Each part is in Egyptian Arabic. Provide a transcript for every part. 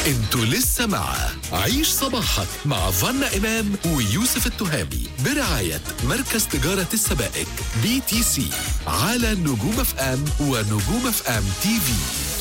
انتوا لسه مع عيش صباحك مع فنا إمام ويوسف التهامي برعاية مركز تجارة السبائك بي تي سي على نجوم اف ام ونجوم اف ام تي في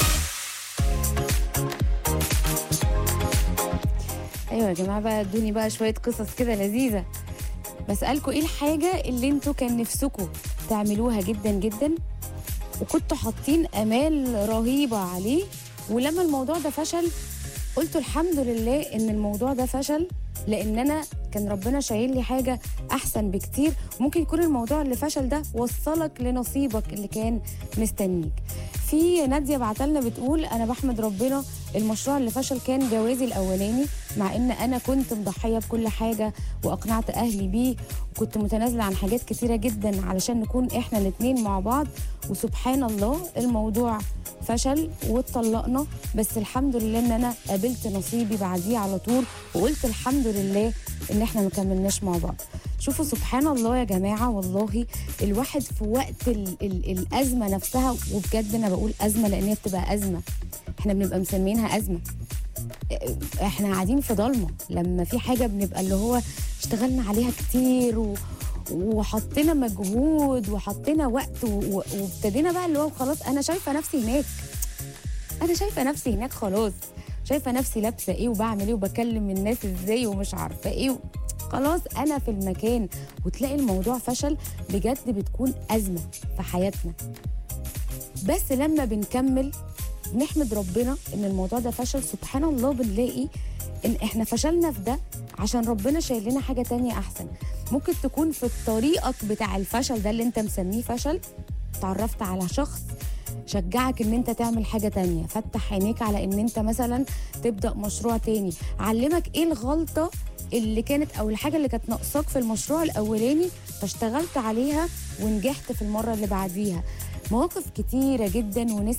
ايوه يا جماعه بقى ادوني بقى شويه قصص كده لذيذه بسالكم ايه الحاجه اللي انتوا كان نفسكم تعملوها جدا جدا وكنتوا حاطين امال رهيبه عليه ولما الموضوع ده فشل قلتوا الحمد لله ان الموضوع ده فشل لان انا كان ربنا شايل لي حاجه احسن بكتير ممكن يكون الموضوع اللي فشل ده وصلك لنصيبك اللي كان مستنيك في ناديه بعتلنا بتقول انا بحمد ربنا المشروع اللي فشل كان جوازي الاولاني مع ان انا كنت مضحيه بكل حاجه واقنعت اهلي بيه وكنت متنازله عن حاجات كتيره جدا علشان نكون احنا الاتنين مع بعض وسبحان الله الموضوع فشل واتطلقنا بس الحمد لله ان انا قابلت نصيبي بعديه على طول وقلت الحمد لله ان احنا ما كملناش مع بعض شوفوا سبحان الله يا جماعه والله الواحد في وقت ال ال الازمه نفسها وبجد انا بقول ازمه لان هي بتبقى ازمه احنا بنبقى مسمينها ازمه احنا قاعدين في ضلمه لما في حاجه بنبقى اللي هو اشتغلنا عليها كتير و وحطينا مجهود وحطينا وقت و- و- وابتدينا بقى اللي هو خلاص انا شايفه نفسي هناك انا شايفه نفسي هناك خلاص شايفه نفسي لابسه ايه وبعمل ايه وبكلم الناس ازاي ومش عارفه ايه و... خلاص انا في المكان وتلاقي الموضوع فشل بجد بتكون ازمه في حياتنا بس لما بنكمل نحمد ربنا ان الموضوع ده فشل سبحان الله بنلاقي ان احنا فشلنا في ده عشان ربنا شايل لنا حاجه تانية احسن ممكن تكون في طريقك بتاع الفشل ده اللي انت مسميه فشل تعرفت على شخص شجعك ان انت تعمل حاجه تانية فتح عينيك على ان انت مثلا تبدا مشروع تاني علمك ايه الغلطه اللي كانت او الحاجه اللي كانت ناقصاك في المشروع الاولاني فاشتغلت عليها ونجحت في المره اللي بعديها مواقف كتيره جدا وناس